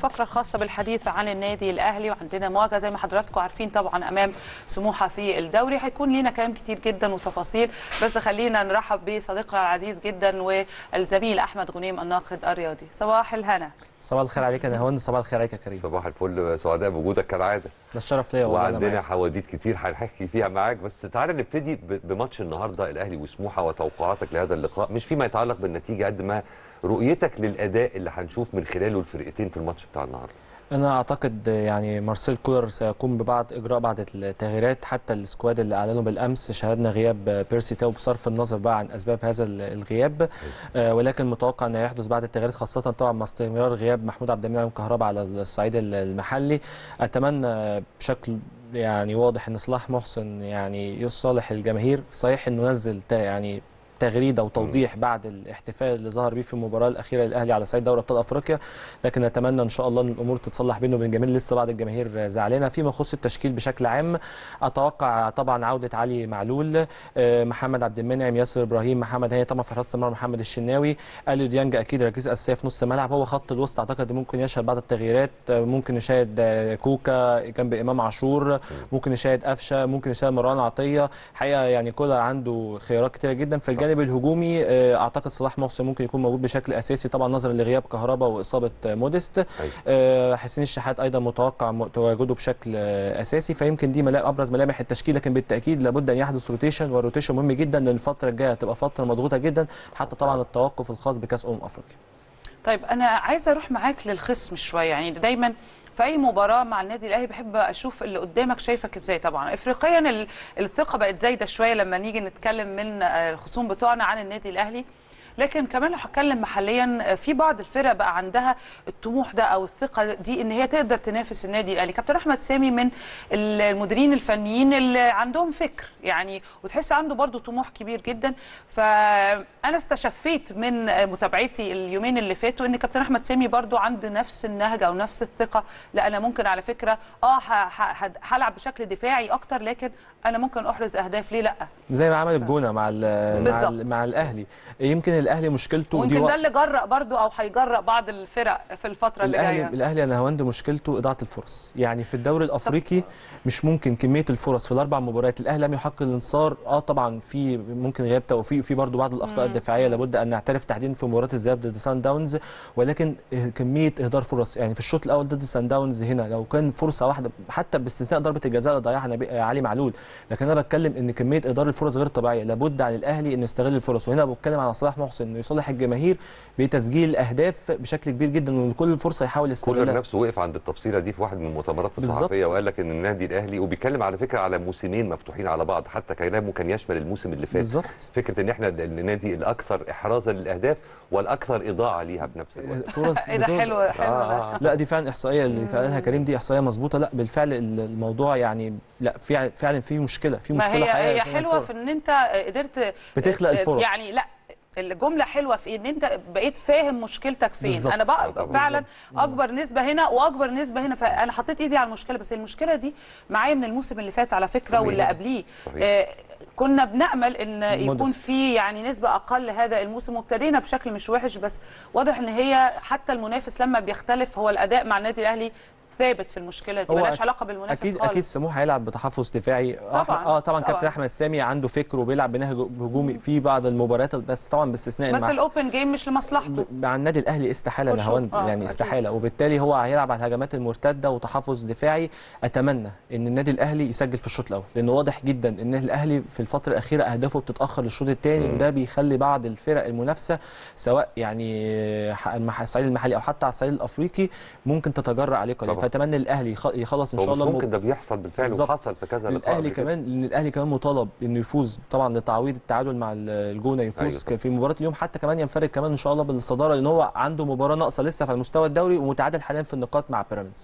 الفقره الخاصه بالحديث عن النادي الاهلي وعندنا مواجهه زي ما حضراتكم عارفين طبعا امام سموحه في الدوري هيكون لينا كلام كتير جدا وتفاصيل بس خلينا نرحب بصديقنا العزيز جدا والزميل احمد غنيم الناقد الرياضي صباح الهنا صباح الخير عليك يا نهوان صباح الخير عليك يا كريم صباح الفل سعداء بوجودك كالعاده ده الشرف ليا والله أنا وعندنا معاك. حواديت كتير هنحكي فيها معاك بس تعالى نبتدي ب- بماتش النهارده الاهلي وسموحه وتوقعاتك لهذا اللقاء مش فيما يتعلق بالنتيجه قد ما رؤيتك للاداء اللي هنشوف من خلاله الفرقتين في الماتش بتاع النهارده انا اعتقد يعني مارسيل كولر سيقوم ببعض اجراء بعض التغييرات حتى السكواد اللي اعلنوا بالامس شاهدنا غياب بيرسي تاو بصرف النظر بقى عن اسباب هذا ال- الغياب آه، ولكن متوقع ان يحدث بعض التغييرات خاصه طبعا مع استمرار غياب محمود عبد المنعم كهربا على الصعيد ال- المحلي اتمنى بشكل يعني واضح ان صلاح محسن يعني يصالح الجماهير صحيح انه نزل تا- يعني تغريده وتوضيح بعد الاحتفال اللي ظهر بيه في المباراه الاخيره للاهلي على صعيد دوري ابطال افريقيا لكن اتمنى ان شاء الله ان الامور تتصلح بينه وبين الجماهير لسه بعض الجماهير زعلانه فيما يخص التشكيل بشكل عام اتوقع طبعا عوده علي معلول آه، محمد عبد المنعم ياسر ابراهيم محمد هاني طبعا في حراسه المرمى محمد الشناوي اليو ديانج اكيد ركيزه اساسيه في نص الملعب هو خط الوسط اعتقد ممكن يشهد بعض التغييرات آه، ممكن نشاهد آه، كوكا جنب امام عاشور ممكن نشاهد قفشه ممكن نشاهد مروان عطيه حقيقه يعني كولر عنده خيارات كتيره جدا في الجانب الهجومي آه، اعتقد صلاح محسن ممكن يكون موجود بشكل اساسي طبعا نظرا لغياب كهربا واصابه آه، موديست أيوة. آه، حسين الشحات ايضا متوقع م- تواجده بشكل آه، اساسي فيمكن دي ملا- ابرز ملامح التشكيل لكن بالتاكيد لابد ان يحدث روتيشن والروتيشن مهم جدا لان الفتره الجايه هتبقى فتره مضغوطه جدا حتى طبعا التوقف الخاص بكاس امم افريقيا طيب انا عايزه اروح معاك للخصم شويه يعني دايما في اي مباراه مع النادي الاهلي بحب اشوف اللي قدامك شايفك ازاي طبعا افريقيا ال- الثقه بقت زايده شويه لما نيجي نتكلم من آه، الخصوم بتوعنا عن النادي الاهلي لكن كمان لو هتكلم محليا آه، في بعض الفرق بقى عندها الطموح ده او الثقه دي ان هي تقدر تنافس النادي الاهلي كابتن احمد سامي من المديرين الفنيين اللي عندهم فكر يعني وتحس عنده برضو طموح كبير جدا فانا استشفيت من متابعتي اليومين اللي فاتوا ان كابتن احمد سامي برضو عنده نفس النهج او نفس الثقه لا انا ممكن على فكره اه ه- ه- هلعب بشكل دفاعي اكتر لكن انا ممكن احرز اهداف ليه لا زي ما عمل الجونه مع ال مع, ال بالظبط. مع الاهلي يمكن الاهلي مشكلته ودي ويمكن و- ده اللي جرأ برضو او هيجرأ بعض الفرق في الفتره اللي الاهلي جايه الاهلي انا هوند مشكلته اضاعه الفرص يعني في الدوري الافريقي مش ممكن كميه الفرص في الاربع مباريات الاهلي لم يحقق الانتصار اه طبعا في ممكن غياب توفيق وفي برضه بعض الاخطاء الدفاعيه لابد ان نعترف تحديدا في مباراه الذهاب ضد سان داونز ولكن آه، كميه اهدار فرص يعني في الشوط الاول ضد سان داونز هنا لو كان فرصه واحده حتى باستثناء ضربه الجزاء اللي ضيعها نبي- آه، علي معلول لكن انا بتكلم ان كميه اهدار الفرص غير طبيعيه لابد على الاهلي انه يستغل الفرص وهنا بتكلم على صلاح محسن انه يصالح الجماهير بتسجيل اهداف بشكل كبير جدا وكل فرصه يحاول كولر يستغلها نفسه وقف عند التفصيله دي في واحد من المؤتمرات بالظبط. الصحفيه وقال لك ان النادي الاهلي وبيتكلم على فكره على موسمين مفتوحين على بعض حتى كلامه كان يشمل الموسم اللي فات بالظبط فكره ان احنا النادي الاكثر احرازا للاهداف والاكثر اضاعه ليها بنفس الوقت فرص ايه ده بتوع- حلو حلو ده. آه. لا دي فعلا احصائيه اللي قالها كريم دي احصائيه مظبوطه لا بالفعل ال- الموضوع يعني لا فعلا فعلا في مشكله في ما مشكله هي حقيقية هي في حلوه الفرص. في ان انت قدرت بتخلق الفرص. يعني لا الجمله حلوه في ان انت بقيت فاهم مشكلتك فين بالظبط. انا آه بقى طبعاً. فعلا اكبر نسبه هنا واكبر نسبه هنا فانا حطيت ايدي على المشكله بس المشكله دي معايا من الموسم اللي فات على فكره صحيح. واللي قبليه صحيح. آه كنا بنامل ان يكون مودست. في يعني نسبه اقل هذا الموسم وابتدينا بشكل مش وحش بس واضح ان هي حتى المنافس لما بيختلف هو الاداء مع النادي الاهلي ثابت في المشكله دي هو ملهاش أك- علاقه بالمنافس اكيد خالص اكيد سموحه هيلعب بتحفظ دفاعي طبعاً، طبعا اه طبعا كابتن طبعاً. احمد سامي عنده فكر وبيلعب بنهج هجومي في بعض المباريات بس طبعا باستثناء بس المع- الاوبن جيم مش لمصلحته مع النادي الاهلي استحاله For sure. نهاوند آه، يعني أكيد. استحاله وبالتالي هو هيلعب على الهجمات المرتده وتحفظ دفاعي اتمنى ان النادي الاهلي يسجل في الشوط الاول لانه واضح جدا ان الاهلي في الفتره الاخيره اهدافه بتتاخر للشوط الثاني مم. وده بيخلي بعض الفرق المنافسه سواء يعني ح- المح- الصعيد المحلي او حتى على الصعيد الافريقي ممكن تتجرأ عليه قليلا طبعاً. فاتمنى الاهلي يخ- يخلص ان هو شاء مش الله ممكن ده بيحصل بالفعل بالظبط. وحصل في كذا لقاء الاهلي قبل كده. كمان لان الاهلي كمان مطالب انه يفوز طبعا لتعويض التعادل مع الجونه يفوز أيوة أيوة طبعاً. في مباراه اليوم حتى كمان ينفرد كمان ان شاء الله بالصداره لان هو عنده مباراه ناقصه لسه في المستوى الدوري ومتعادل حاليا في النقاط مع بيراميدز